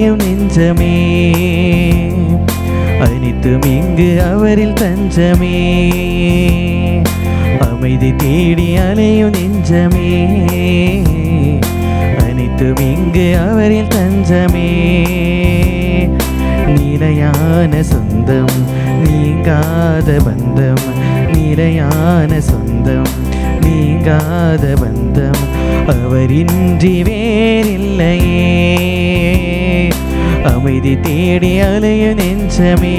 அலையும் நெஞ்சமே அனைத்தும் இங்கு அவரில் தஞ்சமே அமைதி தேடி அலையும் நெஞ்சமே அனைத்தும் இங்கு அவரில் தஞ்சமே நிலையான சொந்தம் நீங்காத பந்தம் நிலையான சொந்தம் நீங்காத பந்தம் அவரின்றி வேறில்லையே அமைதி தேடி அலைய நெஞ்சமே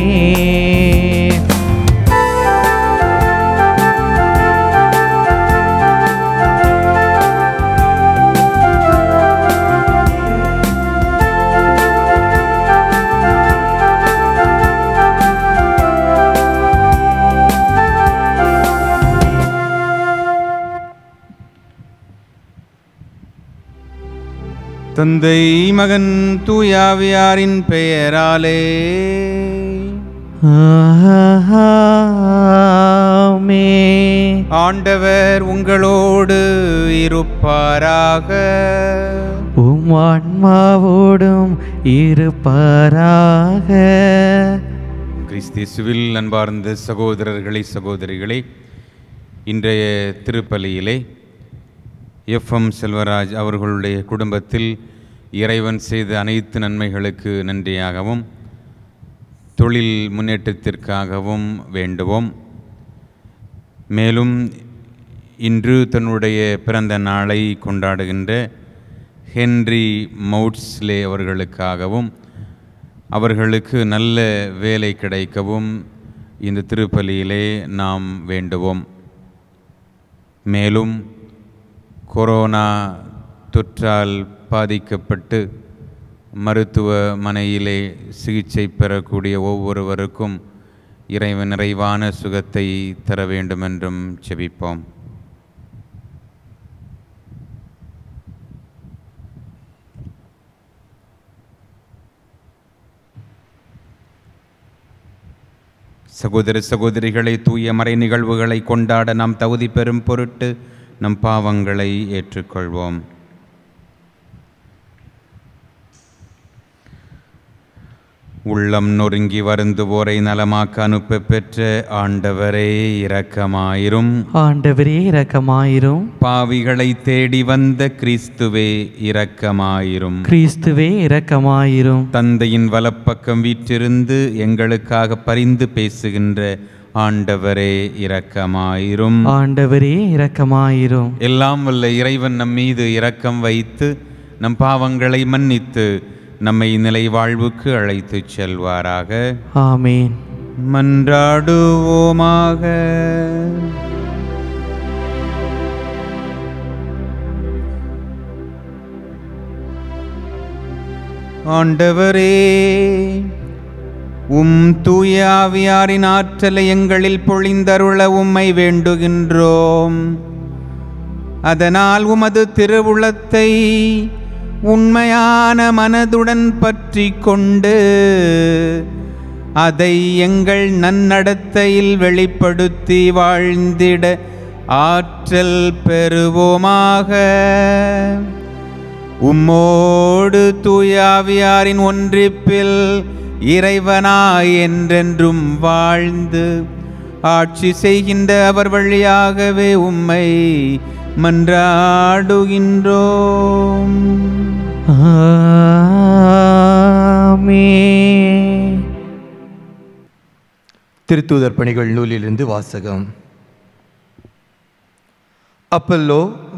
தந்தை மகன் தூயாவியாரின் பெயராலே ஆமே ஆண்டவர் உங்களோடு இருப்பாராக உம் ஆன்மாவோடும் இருப்பாராக கிறிஸ்தியசுவில் அன்பார்ந்த சகோதரர்களே சகோதரிகளே இன்றைய திருப்பலியிலே எஃப்எம் செல்வராஜ் அவர்களுடைய குடும்பத்தில் இறைவன் செய்த அனைத்து நன்மைகளுக்கு நன்றியாகவும் தொழில் முன்னேற்றத்திற்காகவும் வேண்டுவோம் மேலும் இன்று தன்னுடைய பிறந்த நாளை கொண்டாடுகின்ற ஹென்றி மவுட்ஸ்லே அவர்களுக்காகவும் அவர்களுக்கு நல்ல வேலை கிடைக்கவும் இந்த திருப்பலியிலே நாம் வேண்டுவோம் மேலும் கொரோனா தொற்றால் பாதிக்கப்பட்டு மருத்துவமனையிலே சிகிச்சை பெறக்கூடிய ஒவ்வொருவருக்கும் இறைவன் நிறைவான சுகத்தை தர வேண்டுமென்றும் செபிப்போம் சகோதர சகோதரிகளை தூய மறை நிகழ்வுகளை கொண்டாட நாம் தகுதி பெறும் பொருட்டு நம் பாவங்களை ஏற்றுக்கொள்வோம் உள்ளம் நொறுங்கி வருந்துவோரை நலமாக்க அனுப்ப பெற்ற ஆண்டவரே இரக்கமாயிரும் ஆண்டவரே இரக்கமாயிரும் பாவிகளை தேடி வந்த கிறிஸ்துவே இரக்கமாயிரும் கிறிஸ்துவே இரக்கமாயிரும் தந்தையின் வலப்பக்கம் வீற்றிருந்து எங்களுக்காக பரிந்து பேசுகின்ற ஆண்டவரே இரக்கமாயிரும் ஆண்டவரே இரக்கமாயிரும் எல்லாம் வல்ல இறைவன் நம் மீது இரக்கம் வைத்து நம் பாவங்களை மன்னித்து நம்மை நிலை வாழ்வுக்கு அழைத்துச் செல்வாராக ஆமேன் மன்றாடுவோமாக ஆண்டவரே உம் தூய ஆவியாரின் ஆற்றலை எங்களில் பொழிந்தருள உம்மை வேண்டுகின்றோம் அதனால் உமது திருவுளத்தை உண்மையான மனதுடன் பற்றி கொண்டு அதை எங்கள் நன்னடத்தையில் வெளிப்படுத்தி வாழ்ந்திட ஆற்றல் பெறுவோமாக உம்மோடு தூயாவியாரின் ஒன்றிப்பில் இறைவனாய் என்றென்றும் வாழ்ந்து ஆட்சி செய்கின்ற அவர் வழியாகவே உம்மை மன்றாடுகின்றோம் ஆமென். திருத்தூதர் பணிகள் நூலிலிருந்து வாசகம் அப்பல்லோ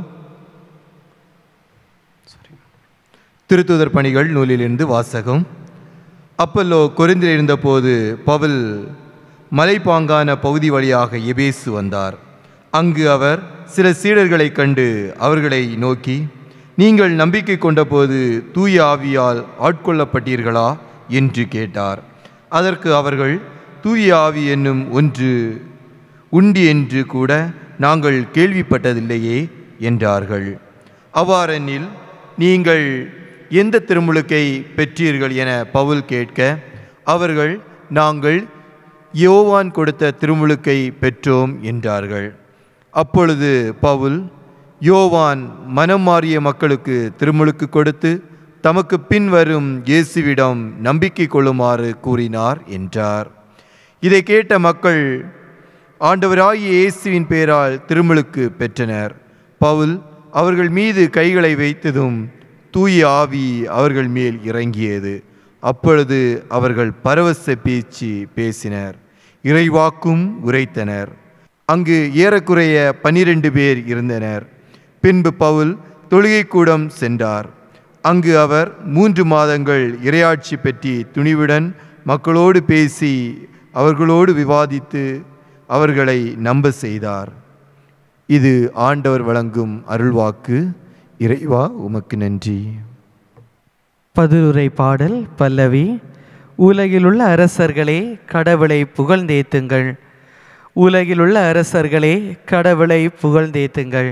திருத்தூதர் பணிகள் நூலிலிருந்து வாசகம் அப்பல்லோ கொரிந்தில் இருந்தபோது பவுல் மலைப்பாங்கான பகுதி வழியாக எபேசு வந்தார் அங்கு அவர் சில சீடர்களைக் கண்டு அவர்களை நோக்கி நீங்கள் நம்பிக்கை கொண்டபோது தூய ஆவியால் ஆட்கொள்ளப்பட்டீர்களா என்று கேட்டார் அதற்கு அவர்கள் தூய ஆவி என்னும் ஒன்று உண்டு என்று கூட நாங்கள் கேள்விப்பட்டதில்லையே என்றார்கள் அவ்வாறெனில் நீங்கள் எந்த திருமுழுக்கை பெற்றீர்கள் என பவுல் கேட்க அவர்கள் நாங்கள் யோவான் கொடுத்த திருமுழுக்கை பெற்றோம் என்றார்கள் அப்பொழுது பவுல் யோவான் மனம் மாறிய மக்களுக்கு திருமுழுக்கு கொடுத்து தமக்கு பின் வரும் இயேசுவிடம் நம்பிக்கை கொள்ளுமாறு கூறினார் என்றார் இதை கேட்ட மக்கள் ஆண்டவராகிய இயேசுவின் பெயரால் திருமுழுக்கு பெற்றனர் பவுல் அவர்கள் மீது கைகளை வைத்ததும் தூய ஆவி அவர்கள் மேல் இறங்கியது அப்பொழுது அவர்கள் பரவச பேச்சு பேசினர் இறைவாக்கும் உரைத்தனர் அங்கு ஏறக்குறைய பனிரெண்டு பேர் இருந்தனர் பின்பு பவுல் தொழுகைக்கூடம் சென்றார் அங்கு அவர் மூன்று மாதங்கள் இரையாட்சி பற்றி துணிவுடன் மக்களோடு பேசி அவர்களோடு விவாதித்து அவர்களை நம்ப செய்தார் இது ஆண்டவர் வழங்கும் அருள்வாக்கு இறைவா உமக்கு நன்றி பதிலுரை பாடல் பல்லவி உலகிலுள்ள அரசர்களே கடவுளை புகழ்ந்தேத்துங்கள் உலகிலுள்ள அரசர்களே கடவுளை புகழ்ந்தேத்துங்கள்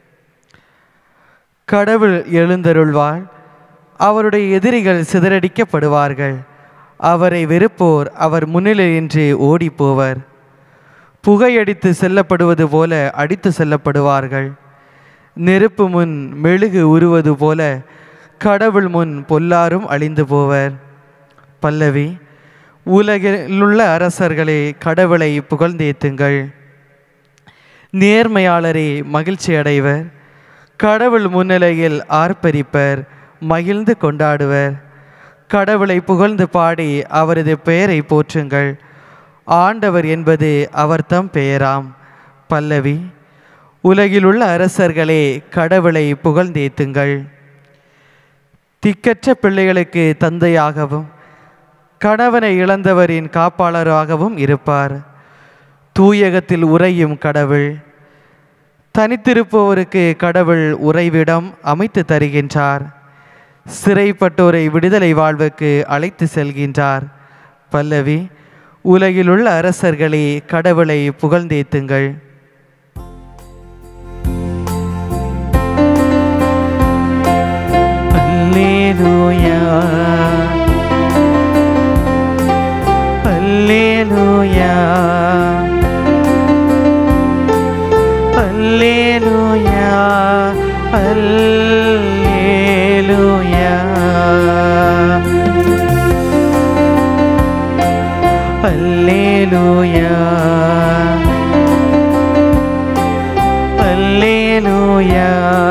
கடவுள் எழுந்தருள்வார் அவருடைய எதிரிகள் சிதறடிக்கப்படுவார்கள் அவரை வெறுப்போர் அவர் முன்னிலையின்றி ஓடிப்போவர் புகையடித்து செல்லப்படுவது போல அடித்து செல்லப்படுவார்கள் நெருப்பு முன் மெழுகு உருவது போல கடவுள் முன் பொல்லாரும் அழிந்து போவர் பல்லவி உலகிலுள்ள அரசர்களே கடவுளை புகழ்ந்தேத்துங்கள் நேர்மையாளரே மகிழ்ச்சி அடைவர் கடவுள் முன்னிலையில் ஆர்ப்பரிப்பர் மகிழ்ந்து கொண்டாடுவர் கடவுளை புகழ்ந்து பாடி அவரது பெயரை போற்றுங்கள் ஆண்டவர் என்பது அவர் தம் பெயராம் பல்லவி உலகிலுள்ள அரசர்களே கடவுளை புகழ்ந்தேத்துங்கள் திக்கற்ற பிள்ளைகளுக்கு தந்தையாகவும் கணவனை இழந்தவரின் காப்பாளராகவும் இருப்பார் தூயகத்தில் உறையும் கடவுள் தனித்திருப்பவருக்கு கடவுள் உறைவிடம் அமைத்து தருகின்றார் சிறைப்பட்டோரை விடுதலை வாழ்வுக்கு அழைத்து செல்கின்றார் பல்லவி உலகிலுள்ள அரசர்களே கடவுளை புகழ்ந்தேத்துங்கள் அல்லேலூயா அல்லேலூயா அல்லேலூயா அல்லேலூயா அல்லேலூயா அல்லேலூயா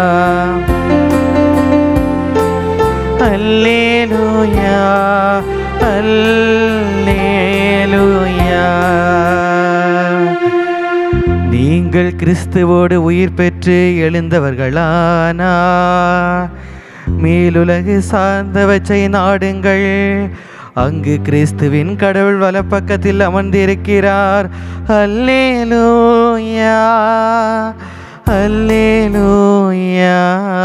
அல்லேலூயா அல்லேலூயா நீங்கள் கிறிஸ்துவோடு உயிர் பெற்று எழுந்தவர்களானா மேலுலகு சார்ந்தவற்றை நாடுங்கள் அங்கு கிறிஸ்துவின் கடவுள் வலப்பக்கத்தில் அமர்ந்திருக்கிறார் அல்லேலூயா அல்லேலூயா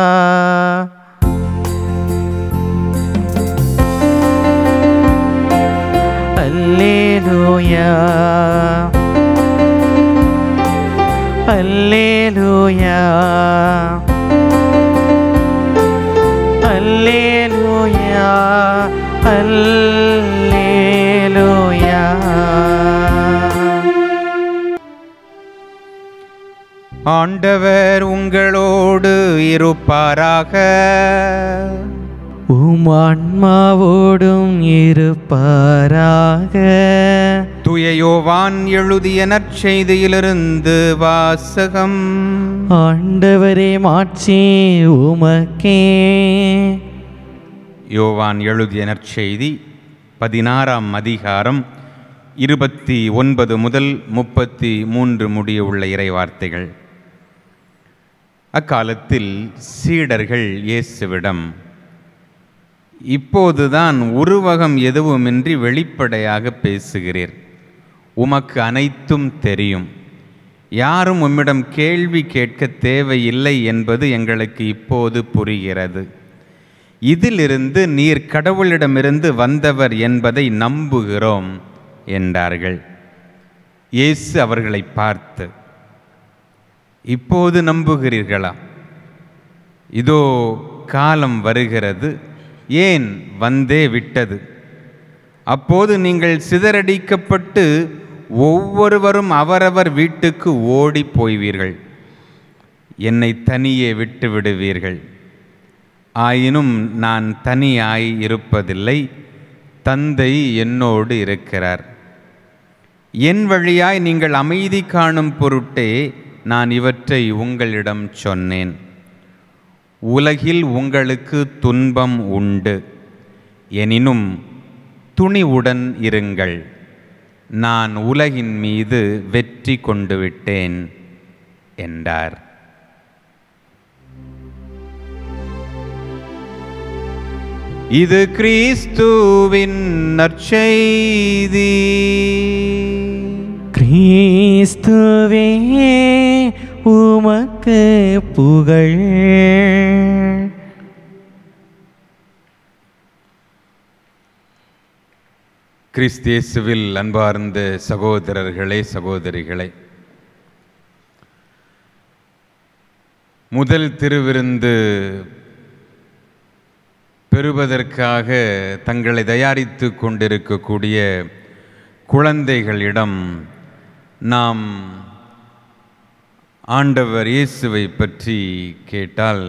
அல்லேலூயா அல்லேலூயா அல்லேலூயா அல்லேலூயா ஆண்டவர் உங்களோடு இருப்பாராக உம் ஆன்மாவோடும் இருப்பாராக தூய யோவான் எழுதிய நற்செய்தியிலிருந்து வாசகம் ஆண்டவரே மாட்சி உமக்கே யோவான் எழுதிய நற்செய்தி பதினாறாம் அதிகாரம் இருபத்தி ஒன்பது முதல் முப்பத்தி மூன்று முடிய உள்ள இறைவார்த்தைகள் அக்காலத்தில் சீடர்கள் இயேசுவிடம் இப்போதுதான் உருவகம் எதுவுமின்றி வெளிப்படையாக பேசுகிறீர் உமக்கு அனைத்தும் தெரியும் யாரும் உம்மிடம் கேள்வி கேட்க தேவையில்லை என்பது எங்களுக்கு இப்போது புரிகிறது இதிலிருந்து நீர் கடவுளிடமிருந்து வந்தவர் என்பதை நம்புகிறோம் என்றார்கள் இயேசு அவர்களை பார்த்து இப்போது நம்புகிறீர்களா இதோ காலம் வருகிறது ஏன் வந்தே விட்டது அப்போது நீங்கள் சிதறடிக்கப்பட்டு ஒவ்வொருவரும் அவரவர் வீட்டுக்கு ஓடி போய்வீர்கள் என்னை தனியே விட்டு விடுவீர்கள் ஆயினும் நான் தனியாய் இருப்பதில்லை தந்தை என்னோடு இருக்கிறார் என் வழியாய் நீங்கள் அமைதி காணும் பொருட்டே நான் இவற்றை உங்களிடம் சொன்னேன் உலகில் உங்களுக்கு துன்பம் உண்டு எனினும் துணிவுடன் இருங்கள் நான் உலகின் மீது வெற்றி கொண்டு விட்டேன் என்றார் இது கிறிஸ்துவின் நற்செய்தி கிறிஸ்துவே உமக்கு புகழ் கிறிஸ்தியேசுவில் அன்பார்ந்த சகோதரர்களே சகோதரிகளே முதல் திருவிருந்து பெறுவதற்காக தங்களை தயாரித்து கொண்டிருக்கக்கூடிய குழந்தைகளிடம் நாம் ஆண்டவர் இயேசுவை பற்றி கேட்டால்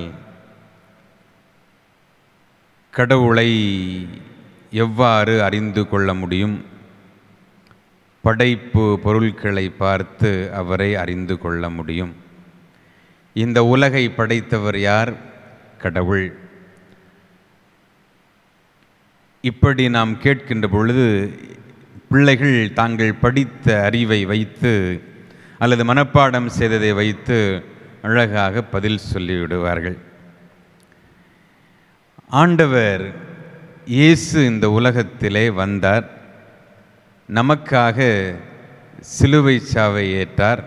கடவுளை எவ்வாறு அறிந்து கொள்ள முடியும் படைப்பு பொருட்களை பார்த்து அவரை அறிந்து கொள்ள முடியும் இந்த உலகை படைத்தவர் யார் கடவுள் இப்படி நாம் கேட்கின்ற பொழுது பிள்ளைகள் தாங்கள் படித்த அறிவை வைத்து அல்லது மனப்பாடம் செய்ததை வைத்து அழகாக பதில் சொல்லிவிடுவார்கள் ஆண்டவர் இயேசு இந்த உலகத்திலே வந்தார் நமக்காக சிலுவை சாவை ஏற்றார்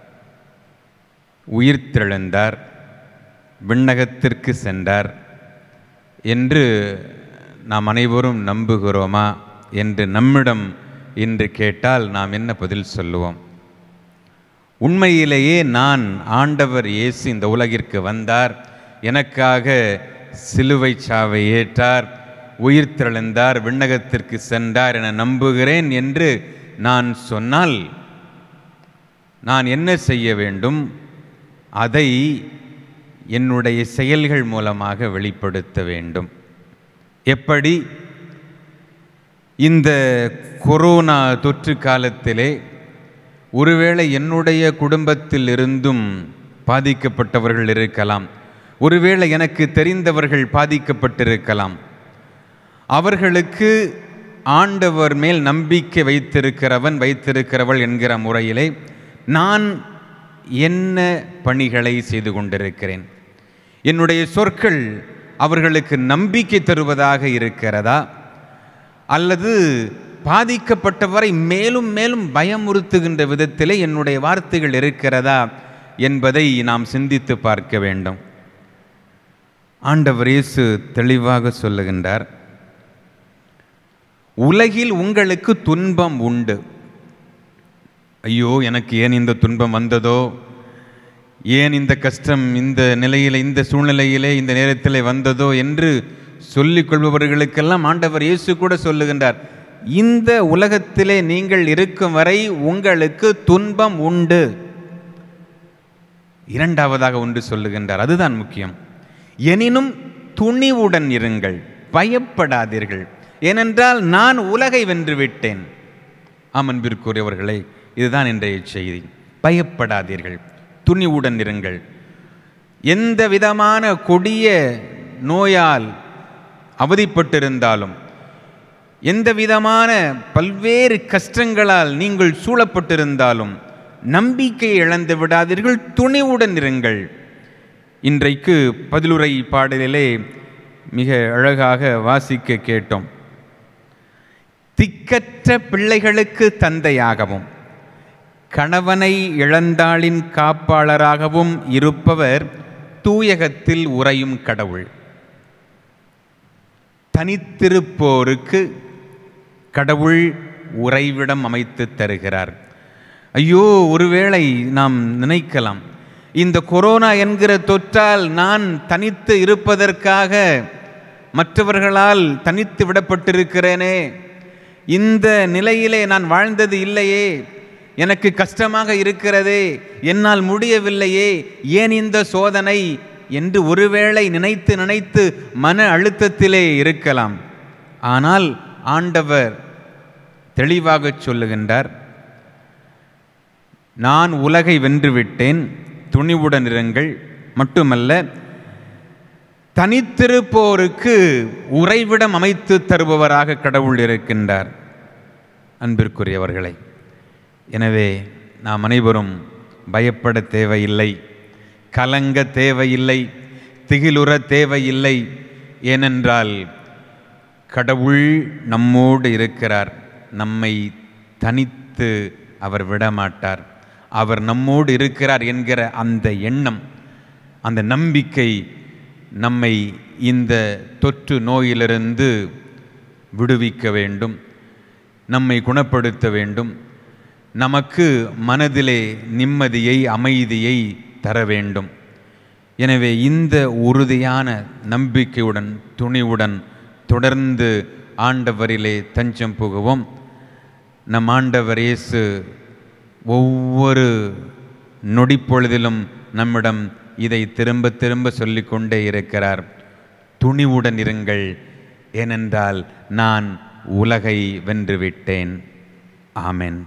உயிர்த்தெழுந்தார் விண்ணகத்திற்கு சென்றார் என்று நாம் அனைவரும் நம்புகிறோமா என்று நம்மிடம் இன்று கேட்டால் நாம் என்ன பதில் சொல்லுவோம் உண்மையிலேயே நான் ஆண்டவர் இயேசு இந்த உலகிற்கு வந்தார் எனக்காக சிலுவை சாவை ஏற்றார் உயிர்த்தெழுந்தார் விண்ணகத்திற்கு சென்றார் என நம்புகிறேன் என்று நான் சொன்னால் நான் என்ன செய்ய வேண்டும் அதை என்னுடைய செயல்கள் மூலமாக வெளிப்படுத்த வேண்டும் எப்படி இந்த கொரோனா தொற்று காலத்திலே ஒருவேளை என்னுடைய குடும்பத்தில் இருந்தும் பாதிக்கப்பட்டவர்கள் இருக்கலாம் ஒருவேளை எனக்கு தெரிந்தவர்கள் பாதிக்கப்பட்டிருக்கலாம் அவர்களுக்கு ஆண்டவர் மேல் நம்பிக்கை வைத்திருக்கிறவன் வைத்திருக்கிறவள் என்கிற முறையிலே நான் என்ன பணிகளை செய்து கொண்டிருக்கிறேன் என்னுடைய சொற்கள் அவர்களுக்கு நம்பிக்கை தருவதாக இருக்கிறதா அல்லது பாதிக்கப்பட்டவரை மேலும் மேலும் பயமுறுத்துகின்ற விதத்திலே என்னுடைய வார்த்தைகள் இருக்கிறதா என்பதை நாம் சிந்தித்து பார்க்க வேண்டும் ஆண்டவர் இயேசு தெளிவாக சொல்லுகின்றார் உலகில் உங்களுக்கு துன்பம் உண்டு ஐயோ எனக்கு ஏன் இந்த துன்பம் வந்ததோ ஏன் இந்த கஷ்டம் இந்த நிலையிலே இந்த சூழ்நிலையிலே இந்த நேரத்திலே வந்ததோ என்று சொல்லிக் கொள்பவர்களுக்கெல்லாம் ஆண்டவர் இயேசு கூட சொல்லுகின்றார் இந்த உலகத்திலே நீங்கள் இருக்கும் வரை உங்களுக்கு துன்பம் உண்டு இரண்டாவதாக ஒன்று சொல்லுகின்றார் அதுதான் முக்கியம் எனினும் துணிவுடன் இருங்கள் பயப்படாதீர்கள் ஏனென்றால் நான் உலகை வென்று விட்டேன் ஆமன்பிற்குரியவர்களே இதுதான் இன்றைய செய்தி பயப்படாதீர்கள் துணிவுடன் இருங்கள் எந்த விதமான கொடிய நோயால் அவதிப்பட்டிருந்தாலும் எந்த விதமான பல்வேறு கஷ்டங்களால் நீங்கள் சூழப்பட்டிருந்தாலும் நம்பிக்கையை இழந்து விடாதீர்கள் துணிவுடன் இருங்கள் இன்றைக்கு பதிலுரை பாடலிலே மிக அழகாக வாசிக்க கேட்டோம் திக்கற்ற பிள்ளைகளுக்கு தந்தையாகவும் கணவனை இழந்தாளின் காப்பாளராகவும் இருப்பவர் தூயகத்தில் உறையும் கடவுள் தனித்திருப்போருக்கு கடவுள் உறைவிடம் அமைத்து தருகிறார் ஐயோ ஒருவேளை நாம் நினைக்கலாம் இந்த கொரோனா என்கிற தொற்றால் நான் தனித்து இருப்பதற்காக மற்றவர்களால் தனித்து விடப்பட்டிருக்கிறேனே இந்த நிலையிலே நான் வாழ்ந்தது இல்லையே எனக்கு கஷ்டமாக இருக்கிறதே என்னால் முடியவில்லையே ஏன் இந்த சோதனை என்று ஒருவேளை நினைத்து நினைத்து மன அழுத்தத்திலே இருக்கலாம் ஆனால் ஆண்டவர் தெளிவாக சொல்லுகின்றார் நான் உலகை வென்றுவிட்டேன் துணிவுடன் இருங்கள் மட்டுமல்ல தனித்திருப்போருக்கு உறைவிடம் அமைத்து தருபவராக கடவுள் இருக்கின்றார் அன்பிற்குரியவர்களை எனவே நாம் அனைவரும் பயப்பட தேவையில்லை கலங்க தேவையில்லை திகிலுற தேவையில்லை ஏனென்றால் கடவுள் நம்மோடு இருக்கிறார் நம்மை தனித்து அவர் விடமாட்டார் அவர் நம்மோடு இருக்கிறார் என்கிற அந்த எண்ணம் அந்த நம்பிக்கை நம்மை இந்த தொற்று நோயிலிருந்து விடுவிக்க வேண்டும் நம்மை குணப்படுத்த வேண்டும் நமக்கு மனதிலே நிம்மதியை அமைதியை தர வேண்டும் எனவே இந்த உறுதியான நம்பிக்கையுடன் துணிவுடன் தொடர்ந்து ஆண்டவரிலே தஞ்சம் புகுவோம் நம் ஆண்டவர் இயேசு ஒவ்வொரு நொடிப்பொழுதிலும் நம்மிடம் இதை திரும்ப திரும்ப சொல்லிக்கொண்டே இருக்கிறார் துணிவுடன் இருங்கள் ஏனென்றால் நான் உலகை வென்றுவிட்டேன் ஆமென்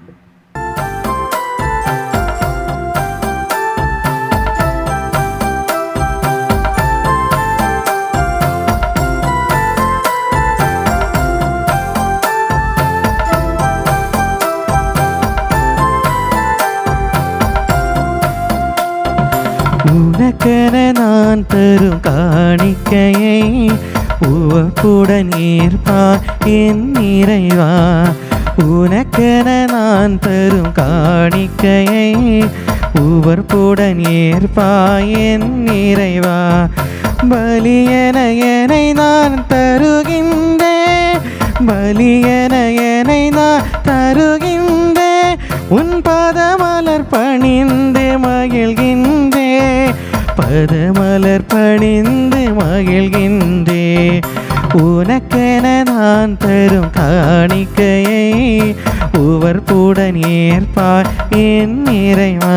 உனக்கென நான் தரும் காணிக்கையை உவப்புடன் ஏற்பார் என் இறைவா உனக்கென நான் தரும் காணிக்கையை உவர்ப்புடன் ஏற்பாய் என் இறைவா பலியென என்னை நான் தருகின்றேன் பலியென என்னை நான் தருகின்றேன் உன் பதமலர் பணிந்து மகிழ்கின்றே பதமலர் பணிந்து மகிழ்கின்றே உனக்கென நான் தரும் காணிக்கையை உவர்ப்புடன் ஏற்பார் என் இறைவா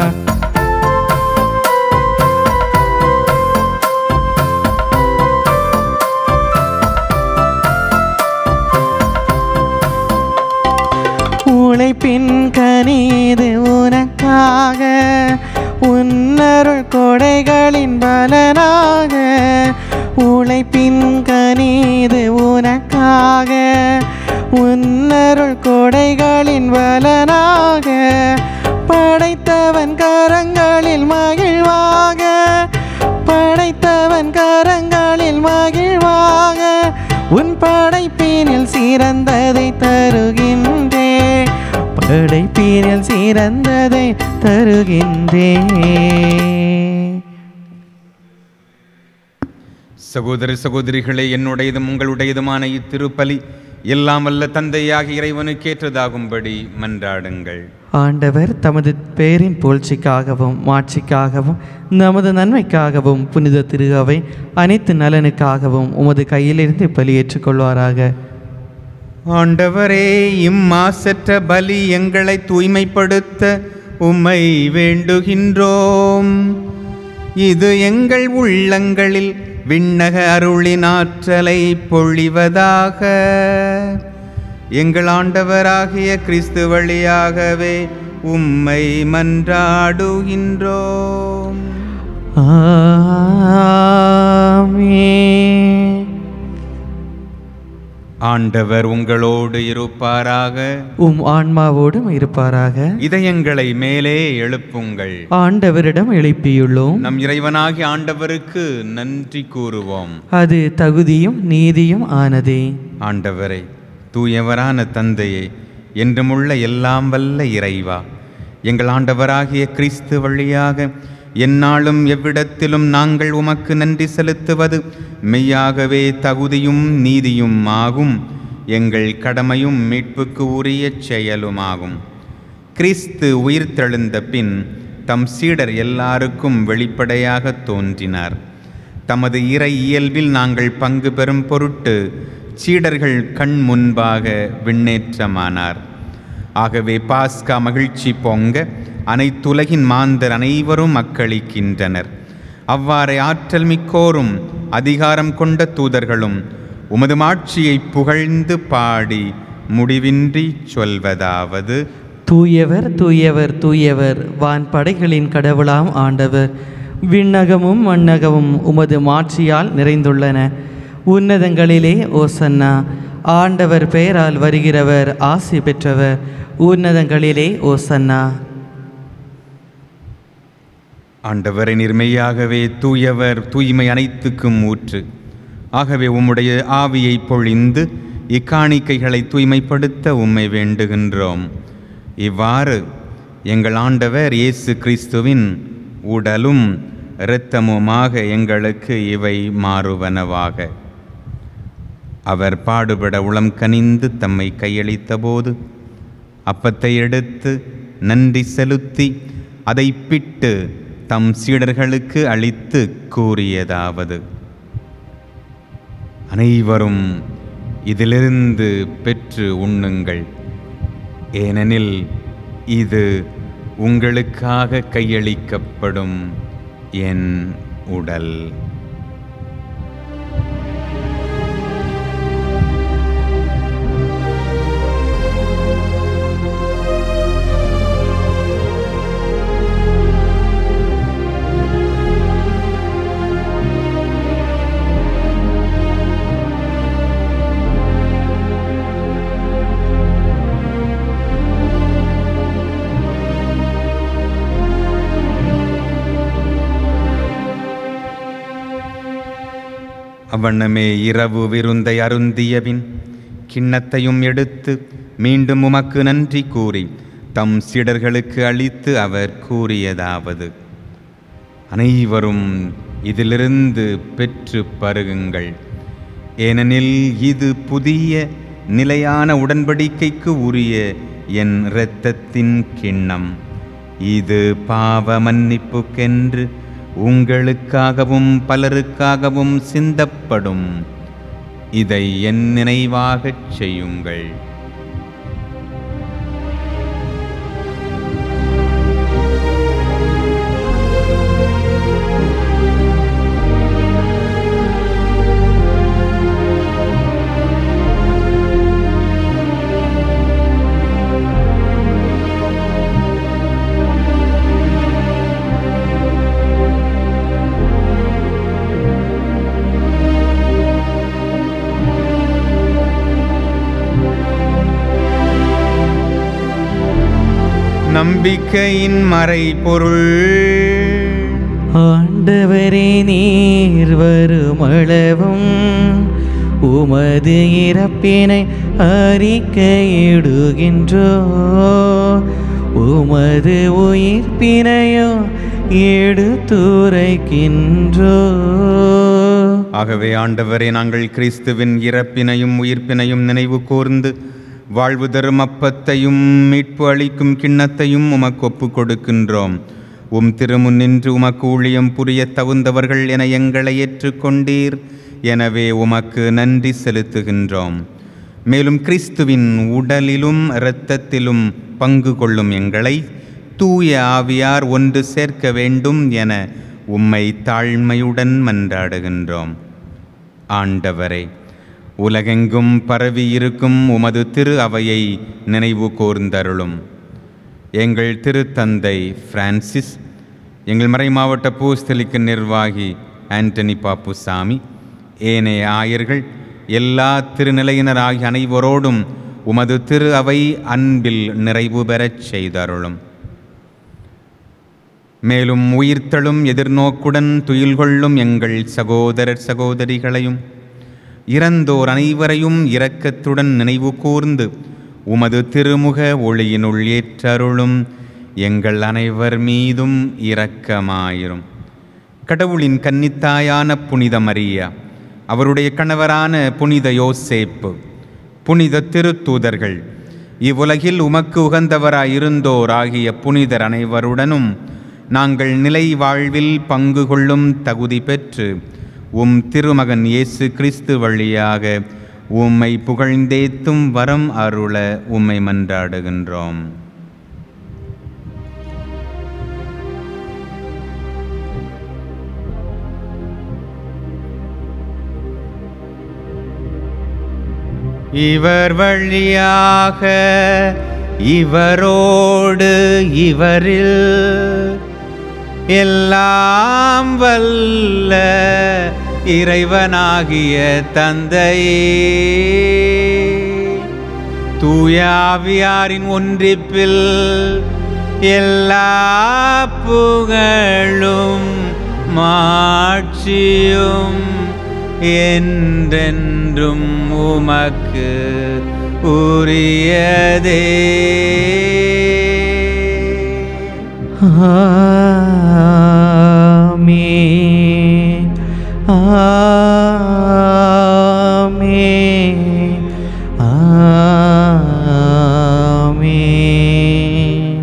உழைப்பின் கனிது உனக்காக உன்னருள் கொடைகளின் பலனாக உழைப்பின் கனிது உனக்காக உன்னருள் கொடைகளின் பலனாக படைத்தவன் கரங்களில் மகிழ்வாக படைத்தவன் கரங்களில் மகிழ்வாக உன் படைப்பினில் சிறந்ததை தருகின்றே படைப்பினில் சிறந்ததை தருகின்றே சகோதர சகோதரிகளே என்னுடையதும் உங்களுடையதுமான இத்திருப்பலி எல்லாம் வல்ல தந்தையாக இறைவனுக்கேற்றதாகும்படி மன்றாடுங்கள் ஆண்டவர் தமது பேரின் புகழ்ச்சிக்காகவும் மாட்சிக்காகவும் நமது நன்மைக்காகவும் புனித திருகவை அனைத்து நலனுக்காகவும் உமது கையிலிருந்து பலியேற்றுக் கொள்வாராக ஆண்டவரே இம்மாசற்ற பலி எங்களை தூய்மைப்படுத்த உம்மை வேண்டுகின்றோம் இது எங்கள் உள்ளங்களில் விண்ணக அருளின் ஆற்றலை பொழிவதாக எங்கள் ஆண்டவராகிய கிறிஸ்து வழியாகவே உம்மை மன்றாடுகின்றோம் ஆமென். ஆண்டவர் உங்களோடு இருப்பாராக உம் ஆன்மாவோடும் இருப்பாராக இதயங்களை மேலே எழுப்புங்கள் ஆண்டவரிடம் எழுப்பியுள்ளோம் நம் இறைவனாகிய ஆண்டவருக்கு நன்றி கூறுவோம் அது தகுதியும் நீதியும் ஆனதே ஆண்டவரை தூயவரான தந்தையே என்றுமுள்ள எல்லாம் வல்ல இறைவா எங்கள் ஆண்டவராகிய கிறிஸ்து வழியாக எந்நாளும் எவ்விடத்திலும் நாங்கள் உமக்கு நன்றி செலுத்துவது மெய்யாகவே தகுதியும் நீதியும் ஆகும் எங்கள் கடமையும் மீட்புக்கு உரிய செயலுமாகும் கிறிஸ்து உயிர்த்தெழுந்த பின் தம் சீடர் எல்லாருக்கும் வெளிப்படையாக தோன்றினார் தமது இறை இயல்பில் நாங்கள் பங்கு பெறும் பொருட்டு சீடர்கள் கண் முன்பாக விண்ணேற்றமானார் ஆகவே பாஸ்கா மகிழ்ச்சி பொங்க அனைத்துலகின் மாந்தர் அனைவரும் அக்களிக்கின்றனர் அவ்வாறே ஆற்றல் மிக்கோரும் அதிகாரம் கொண்ட தூதர்களும் உமது மாட்சியை புகழ்ந்து பாடி முடிவின்றி சொல்வதாவது தூயவர் தூயவர் தூயவர் வான்படைகளின் கடவுளாம் ஆண்டவர் விண்ணகமும் மண்ணகமும் உமது மாட்சியால் நிறைந்துள்ளன உன்னதங்களிலே ஓசன்னா ஆண்டவர் பெயரால் வருகிறவர் ஆசி பெற்றவர் உன்னதங்களிலே ஓசன்னா ஆண்டவரை நிர்மையாகவே தூயவர் தூய்மை அனைத்துக்கும் ஊற்று ஆகவே உம்முடைய ஆவியை பொழிந்து இக்காணிக்கைகளை தூய்மைப்படுத்த உம்மை வேண்டுகின்றோம் இவ்வாறு எங்கள் ஆண்டவர் இயேசு கிறிஸ்துவின் உடலும் இரத்தமுமாக எங்களுக்கு இவை மாறுவனவாக அவர் பாடுபட உளம் கனிந்து தம்மை கையளித்தபோது அப்பத்தை எடுத்து நன்றி செலுத்தி அதை பிட்டு தம் சீடர்களுக்கு அளித்து கூறியதாவது அனைவரும் இதிலிருந்து பெற்று உண்ணுங்கள் ஏனெனில் இது உங்களுக்காக கையளிக்கப்படும் என் உடல் அவ்வண்ணமே இரவு விருந்தை அருந்தியபின் கிண்ணத்தையும் எடுத்து மீண்டும் உமக்கு நன்றி கூறி தம் சீடர்களுக்கு அளித்து அவர் கூறியதாவது அனைவரும் இதிலிருந்து பெற்று பருகுங்கள் ஏனெனில் இது புதிய நிலையான உடன்படிக்கைக்கு உரிய என் இரத்தத்தின் கிண்ணம் இது பாவ மன்னிப்புக்கென்று உங்களுக்காகவும் பலருக்காகவும் சிந்தப்படும் இதை என் நினைவாகச் செய்யுங்கள் நம்பிக்கையின் மறைபொருள் ஆண்டவரே நீர் வருமளவும் உமது இறப்பினை அறிக்கையிடுகின்றோ உமது உயிர்ப்பினையோ எடுத்துரைக்கின்றோ ஆகவே ஆண்டவரே நாங்கள் கிறிஸ்துவின் இறப்பினையும் உயிர்ப்பினையும் நினைவு கூர்ந்து வாழ்வு தரும் அப்பத்தையும் மீட்பு அளிக்கும் கிண்ணத்தையும் உமக்கு ஒப்புக் கொடுக்கின்றோம் உம் திருமுன் நின்று உமக்கு ஊழியம் புரிய தகுந்தவர்கள் என எங்களை ஏற்றுக்கொண்டீர் எனவே உமக்கு நன்றி செலுத்துகின்றோம் மேலும் கிறிஸ்துவின் உடலிலும் இரத்தத்திலும் பங்கு கொள்ளும் எங்களை தூய ஆவியார் ஒன்று சேர்க்க வேண்டும் என உம்மை தாழ்மையுடன் மன்றாடுகின்றோம் ஆண்டவரே உலகெங்கும் பரவி இருக்கும் உமது திரு அவையை நினைவு கூர்ந்தருளும் எங்கள் திருத்தந்தை பிரான்சிஸ் எங்கள் மறை மாவட்ட பூஸ்தலிக்கு நிர்வாகி ஆண்டனி பாப்புசாமி ஏனைய ஆயர்கள் எல்லா திருநிலையினர் ஆகிய அனைவரோடும் உமது திரு அவை அன்பில் நிறைவு பெறச் செய்தருளும் மேலும் உயிர்த்தெழும் எதிர்நோக்குடன் துயில் கொள்ளும் எங்கள் சகோதரர் சகோதரிகளையும் இறந்தோர் அனைவரையும் இரக்கத்துடன் நினைவு கூர்ந்து உமது திருமுக ஒளியினுள் ஏற்றருளும் எங்கள் அனைவர் மீதும் இரக்கமாயிரும் கடவுளின் கன்னித்தாயான புனித மரியா அவருடைய கணவரான புனித யோசேப்பு புனித திருத்தூதர்கள் இவ்வுலகில் உமக்கு உகந்தவராயிருந்தோர் ஆகிய புனிதர் அனைவருடனும் நாங்கள் நிலை வாழ்வில் பங்கு கொள்ளும் தகுதி பெற்று உம் திருமகன் இயேசு கிறிஸ்து வழியாக உம்மை புகழ்ந்தேத்தும் வரம் அருள உம்மை மன்றாடுகின்றோம் இவர் வழியாக இவரோடு இவரில் எல்லாம் வல்ல இறைவனாகிய தந்தையே தூயாவியாரின் ஒன்றிப்பில் எல்லா புகழும் மாட்சியும் என்றென்றும் உமக்கு உரியதே ஆமென். ஆமென். ஆமென்.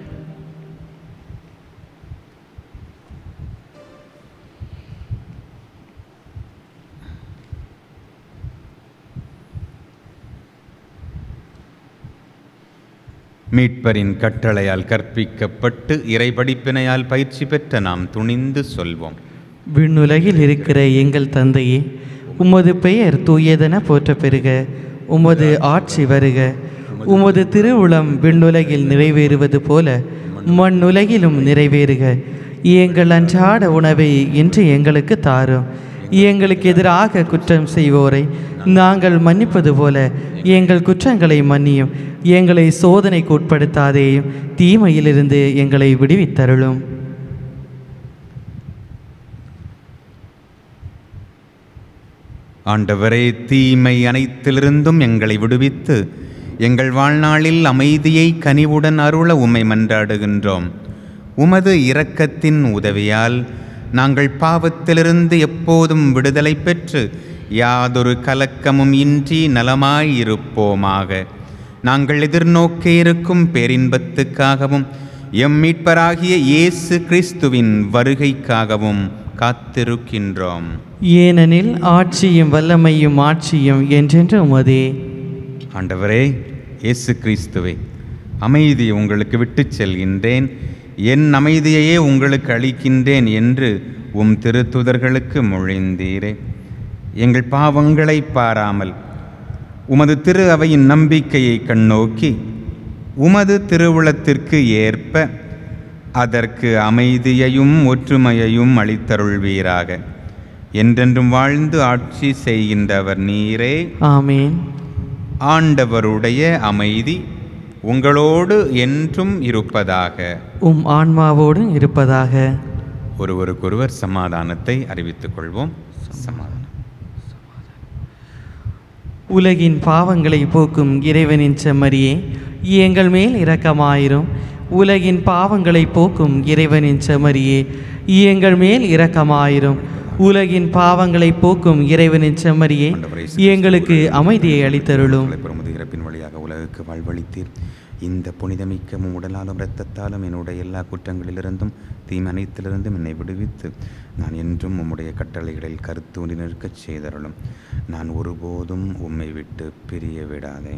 மீட்பரின் கட்டளையால் கற்பிக்கப்பட்டு இறைபடிப்பினையால் பயிற்சி பெற்ற நாம் துணிந்து சொல்வோம் விண்ணுலகில் இருக்கிற எங்கள் தந்தையே உமது பெயர் தூயதென போற்ற பெறுக உமது ஆட்சி வருக உமது திருவுளம் விண்ணுலகில் நிறைவேறுவது போல மண்ணுலகிலும் நிறைவேறுக எங்கள் அன்றாட உணவை இன்று எங்களுக்கு தாரும் எங்களுக்கு எதிராக குற்றம் செய்வோரை நாங்கள் மன்னிப்பது போல எங்கள் குற்றங்களை மன்னியும் எங்களை சோதனைக்கு உட்படுத்தாதேயும் தீமையிலிருந்து எங்களை விடுவித்தருளும் ஆண்டவரே தீமை அனைத்திலிருந்தும் எங்களை விடுவித்து எங்கள் வாழ்நாளில் அமைதியை கனிவுடன் அருள உம்மை மன்றாடுகின்றோம் உமது இரக்கத்தின் உதவியால் நாங்கள் பாவத்திலிருந்து எப்போதும் விடுதலை பெற்று யாதொரு கலக்கமும் இன்றி நலமாயிருப்போமாக நாங்கள் எதிர்நோக்க இருக்கும் பேரின்பத்துக்காகவும் எம் மீட்பராகிய இயேசு கிறிஸ்துவின் வருகைக்காகவும் காத்திருக்கின்றோம் ஏனெனில் ஆட்சியும் வல்லமையும் ஆட்சியும் என்றென்று உமதே ஆண்டவரே இயேசு கிறிஸ்துவே அமைதியை உங்களுக்கு விட்டுச் செல்கின்றேன் என் அமைதியையே உங்களுக்கு அளிக்கின்றேன் என்று உம் திருத்துதர்களுக்கு மொழிந்தீரே எங்கள் பாவங்களை பாராமல் உமது திரு அவையின் நம்பிக்கையை கண்ணோக்கி உமது திருவுளத்திற்கு ஏற்ப அதற்கு அமைதியையும் ஒற்றுமையையும் அளித்தருள்வீராக என்றென்றும் வாழ்ந்து ஆட்சி செய்கின்றவர் நீரே ஆமேன் ஆண்டவருடைய அமைதி உங்களோடு என்றும் இருப்பதாக உம் ஆன்மாவோடு இருப்பதாக ஒருவருக்கொருவர் சமாதானத்தை அறிவித்துக் கொள்வோம் சமாதானம் உலகின் பாவங்களை போக்கும் இறைவனின் செம்மறியே எங்கள் மேல் இரக்கமாயிரும் உலகின் பாவங்களை போக்கும் இறைவனின் செம்மறியே எங்கள் மேல் இரக்கமாயிரும் உலகின் பாவங்களை போக்கும் இறைவனின் செம்மறியே எங்களுக்கு அமைதியை அளித்தருளும் உங்களை பிரமுது இறப்பின் வழியாக உலகுக்கு வாழ்வளித்தீர் இந்த புனிதமிக்க உம் உடலாலும் இரத்தத்தாலும் என்னுடைய எல்லா குற்றங்களிலிருந்தும் தீமை அனைத்திலிருந்தும் என்னை விடுவித்து நான் என்றும் உம்முடைய கட்டளைகளில் கருத்தூன்றி நிற்கச் செய்தருளும் நான் ஒருபோதும் உம்மை விட்டு பிரிய விடாதே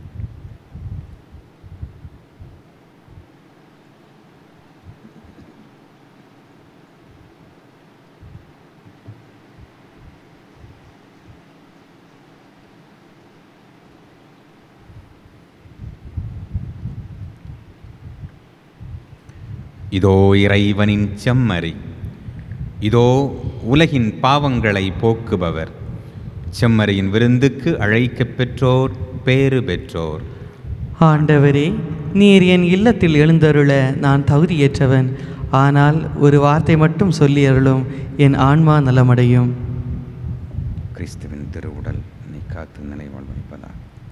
இதோ இறைவனின் செம்மறி இதோ உலகின் பாவங்களை போக்குபவர் செம்மறியின் விருந்துக்கு அழைக்கப் பெற்றோர் பேறு பெற்றோர் ஆண்டவரே நீர் என் இல்லத்தில் எழுந்தருள நான் தகுதியற்றவன் ஆனால் ஒரு வார்த்தை மட்டும் சொல்லி அருளும் என் ஆன்மா நலமடையும் கிறிஸ்துவின் திருவுடல் நீ காத்து நிலை வாழ்வழிப்பதா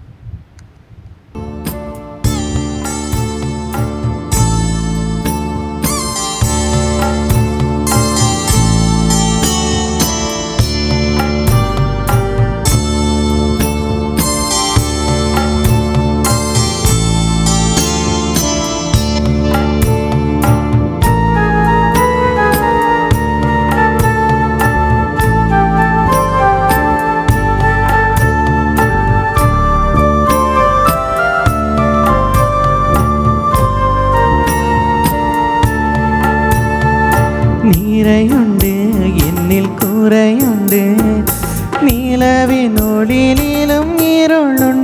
நீரையுண்டு என்னில் கூரையுண்டு நீலவின் ஒளியிலும் இருளுண்டு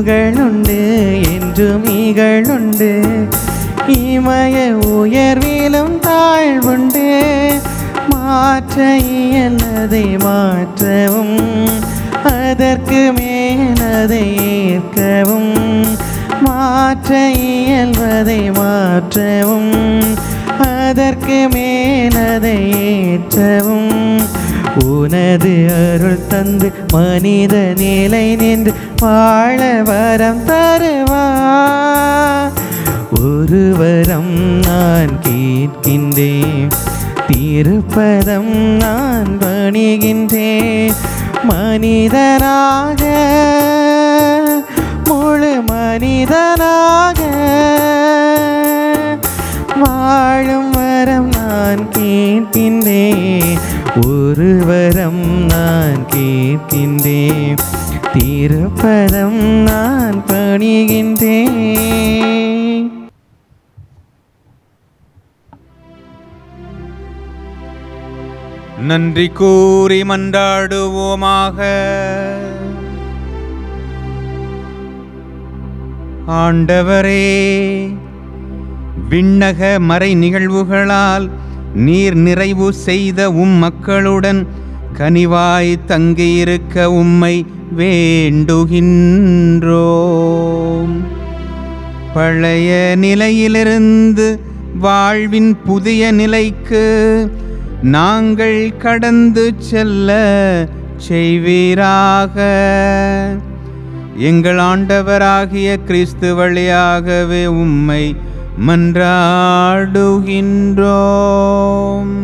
புகழுண்டு என்றும் இகழுண்டு இமய உயர்விலும் தாழ்வுண்டு மாற்ற இயலதை மாற்றவும் அதற்கு மேலதை ஏற்கவும் மாற்ற இயல்வதை மாற்றவும் அதற்கு மேலதை ஏற்றவும் உனது அருள் தந்து மனித நிலை நின்று வாழ வரம் தருவா ஒரு வரம் நான் கேட்கின்றேன் திருப்பதம் நான் பணிகின்றேன் மனிதனாக முழு மனிதனாக வாழும் வரம் நான் கேட்கின்றேன் ஒரு வரம் நான் கேட்கின்றேன் திருப்பதம் நான் பணிகின்றேன் நன்றி கூறி மன்றாடுவோமாக ஆண்டவரே விண்ணக மறை நிகழ்வுகளால் நீர் நிறைவு செய்த உம் மக்களுடன் கனிவாய் தங்கியிருக்க உம்மை வேண்டுகின்றோம் பழைய நிலையிலிருந்து வாழ்வின் புதிய நிலைக்கு நாங்கள் கடந்து செல்ல செய்வீராக எங்கள் ஆண்டவராகிய கிறிஸ்து வழியாகவே உம்மை மன்றாடுகின்றோம்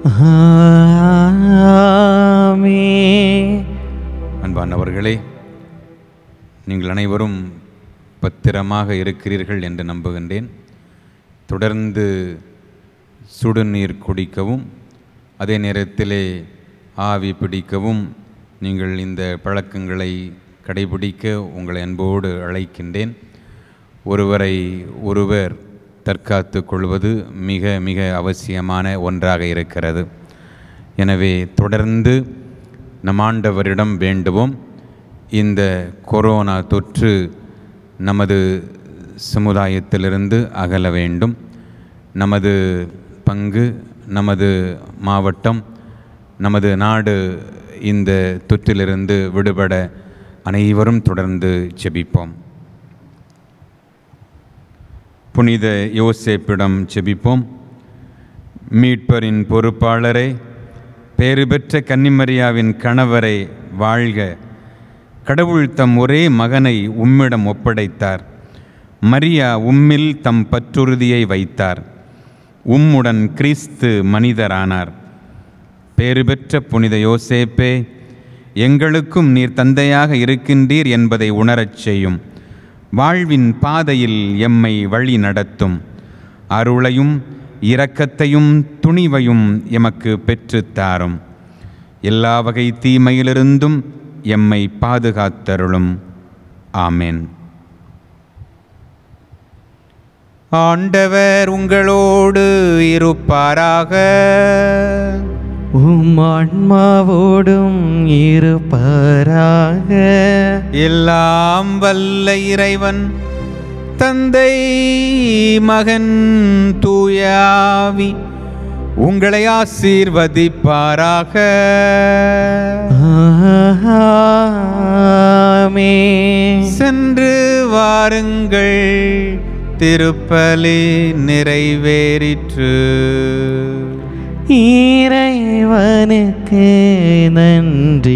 ஆமென். அன்பானவர்களே நீங்கள் அனைவரும் பத்திரமாக இருக்கிறீர்கள் என்று நம்புகின்றேன் தொடர்ந்து சுடுநீர் குடிக்கவும் அதே நேரத்திலே ஆவி பிடிக்கவும் நீங்கள் இந்த பழக்கங்களை கடைபிடிக்க உங்களை அன்போடு அழைக்கின்றேன் ஒருவரை ஒருவர் தற்காத்து கொள்வது மிக மிக அவசியமான ஒன்றாக இருக்கிறது எனவே தொடர்ந்து நம் ஆண்டவரிடம் வேண்டுவோம் இந்த கொரோனா தொற்று நமது சமுதாயத்திலிருந்து அகல வேண்டும் நமது பங்கு நமது மாவட்டம் நமது நாடு இந்த தொற்றிலிருந்து விடுபட அனைவரும் தொடர்ந்து ஜெபிப்போம் புனித யோசேப்பிடம் ஜெபிப்போம் மீட்பரின் பொறுப்பாளரே பேறு பெற்ற கன்னிமரியாவின் கணவரை வாழ்க கடவுள் தம் ஒரே மகனை உம்மிடம் ஒப்படைத்தார் மரியா உம்மில் தம் பற்றுறுதியை வைத்தார் உம்முடன் கிறிஸ்து மனிதரானார் பேறு பெற்ற புனித யோசேப்பே எங்களுக்கும் நீர் தந்தையாக இருக்கின்றீர் என்பதை உணரச் செய்யும் வாழ்வின் பாதையில் எம்மை வழி நடத்தும் அருளையும் இரக்கத்தையும் துணிவையும் எமக்கு பெற்றுத் தாரும் எல்லா வகை தீமையிலிருந்தும் எம்மை பாதுகாத்தருளும் ஆமென் ஆண்டவர் உங்களோடு இருப்பாராக உம் ஆன்மாவோடும் இருப்பாராக எல்லாம் வல்ல இறைவன் தந்தை மகன் தூயாவி உங்களை ஆசீர்வதிப்பாராக ஆமென். சென்று வாருங்கள் திருப்பலி நிறைவேறிற்று இறைவனுக்கு நன்றி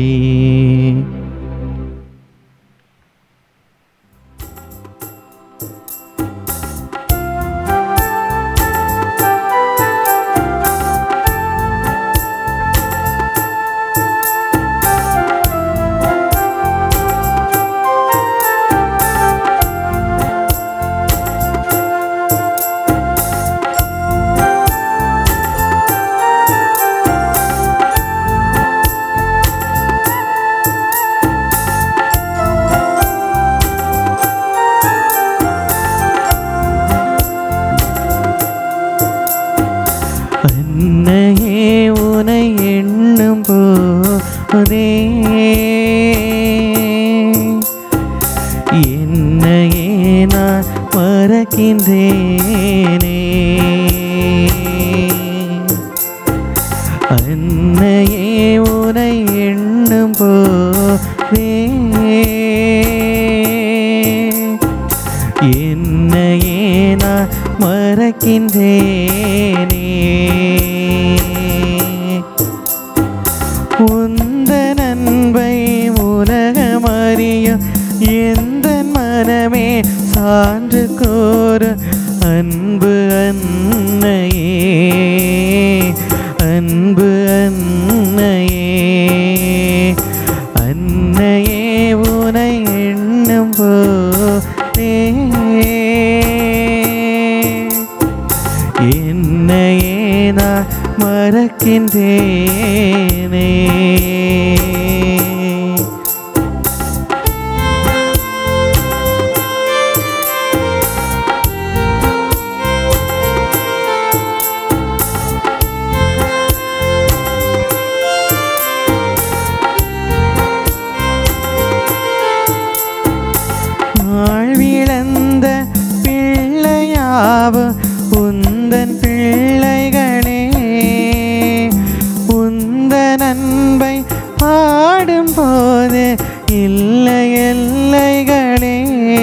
அன்னையே உனை எண்ணும் போதே என் அன்னையே உனை எண்ணும் போதே என்னையே நான் மறக்கின்றேனே உந்த நண்பை உலகமறியும் எந்த மனமே சான்று கோரு அன்பு அன்னையே அன்பு அன்னையே அன்னையே உனை எண்ணும் போதே என்னையே நான் மறக்கின்றேனே வாழ்விழந்த பிள்ளையாவும் உந்தன் பிள்ளைகளே உந்தன் அன்பை பாடும்போது இல்லை எல்லைகளே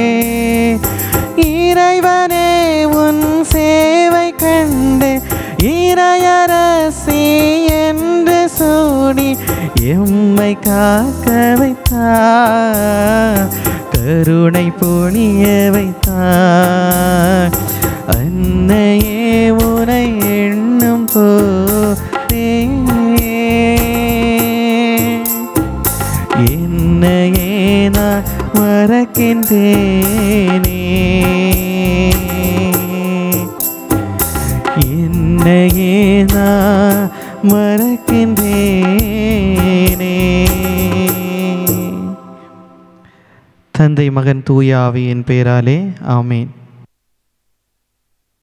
இறைவனே உன் சேவை கண்டு இறையரசி என்று சூடி எம்மை காக்க வைத்தார் கருணை பொழிய வைத்தார் அன்னையே உனை எண்ணும் போதே என்னையே நான் மறக்கின்றேனே என்னையே நான் மறக்கின்றேனே தந்தை மகன் தூய ஆவியின் பெயராலே ஆமேன்